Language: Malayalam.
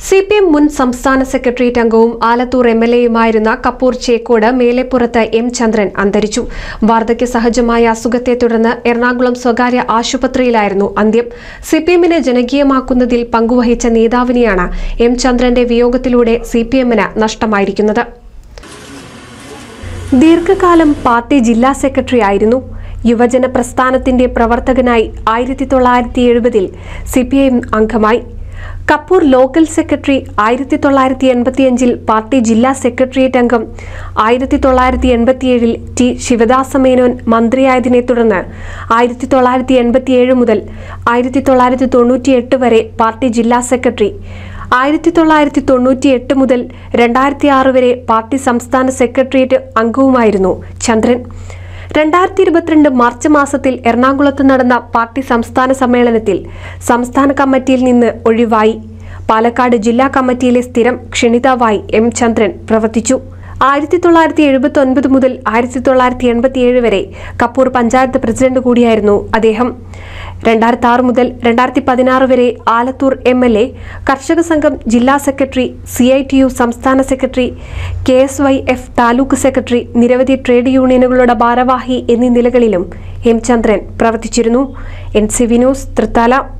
സി പി എം മുൻ സംസ്ഥാന സെക്രട്ടേറിയറ്റ് അംഗവും ആലത്തൂർ എം എൽ എയുമായിരുന്ന കപ്പൂർ ചേക്കോട് മേലെപ്പുറത്ത് എം ചന്ദ്രൻ അന്തരിച്ചു വാർദ്ധക്യ സഹജമായ അസുഖത്തെ തുടർന്ന് എറണാകുളം സ്വകാര്യ ആശുപത്രിയിലായിരുന്നു അന്ത്യം സി പി എമ്മിനെ ജനകീയമാക്കുന്നതിൽ പങ്കുവഹിച്ച നേതാവിനെയാണ് എം ചന്ദ്രന്റെ വിയോഗത്തിലൂടെ സി പി എമ്മിന് നഷ്ടമായിരിക്കുന്നത് ദീർഘകാലം പാർട്ടി ജില്ലാ സെക്രട്ടറി ആയിരുന്നു യുവജന പ്രസ്ഥാനത്തിന്റെ പ്രവർത്തകനായി ആയിരത്തി തൊള്ളായിരത്തി എഴുപതിൽ സി പി ഐ അംഗമായി കപ്പൂർ ലോക്കൽ സെക്രട്ടറി ആയിരത്തി തൊള്ളായിരത്തി എൺപത്തിയഞ്ചിൽ പാർട്ടി ജില്ലാ സെക്രട്ടേറിയറ്റ് അംഗം ആയിരത്തി തൊള്ളായിരത്തി എൺപത്തിയേഴിൽ ടി ശിവദാസ മേനോൻ മന്ത്രിയായതിനെ തുടർന്ന് ആയിരത്തി തൊള്ളായിരത്തി എൺപത്തിയേഴ് മുതൽ ആയിരത്തി തൊള്ളായിരത്തി തൊണ്ണൂറ്റിയെട്ട് വരെ പാർട്ടി ജില്ലാ സെക്രട്ടറി ആയിരത്തി തൊള്ളായിരത്തി തൊണ്ണൂറ്റി എട്ട് മുതൽ രണ്ടായിരത്തി ആറ് വരെ പാർട്ടി സംസ്ഥാന സെക്രട്ടേറിയറ്റ് അംഗവുമായിരുന്നു ചന്ദ്രൻ രണ്ടായിരത്തി ഇരുപത്തിരണ്ട് മാർച്ച് മാസത്തിൽ എറണാകുളത്ത് നടന്ന പാർട്ടി സംസ്ഥാന സമ്മേളനത്തിൽ സംസ്ഥാന കമ്മിറ്റിയിൽ നിന്ന് ഒഴിവായി പാലക്കാട് ജില്ലാ കമ്മിറ്റിയിലെ സ്ഥിരം ക്ഷണിതാവായി എം ചന്ദ്രൻ പ്രവർത്തിച്ചു ആയിരത്തി തൊള്ളായിരത്തി എഴുപത്തി ഒൻപത് മുതൽ ആയിരത്തി തൊള്ളായിരത്തി എൺപത്തിയേഴ് വരെ കപ്പൂർ പഞ്ചായത്ത് പ്രസിഡന്റ് കൂടിയായിരുന്നു അദ്ദേഹം രണ്ടായിരത്തി ആറ് മുതൽ രണ്ടായിരത്തി പതിനാറ് വരെ ആലത്തൂർ എം എൽ എ കർഷക സംഘം ജില്ലാ secretary C I T U സംസ്ഥാന secretary K S Y F taluk secretary നിരവധി ട്രേഡ് യൂണിയനുകളുടെ ഭാരവാഹി എന്നീ നിലകളിലും എം ചന്ദ്രൻ പ്രവർത്തിച്ചിരുന്നു എൻ സി വിനോസ് തൃത്താല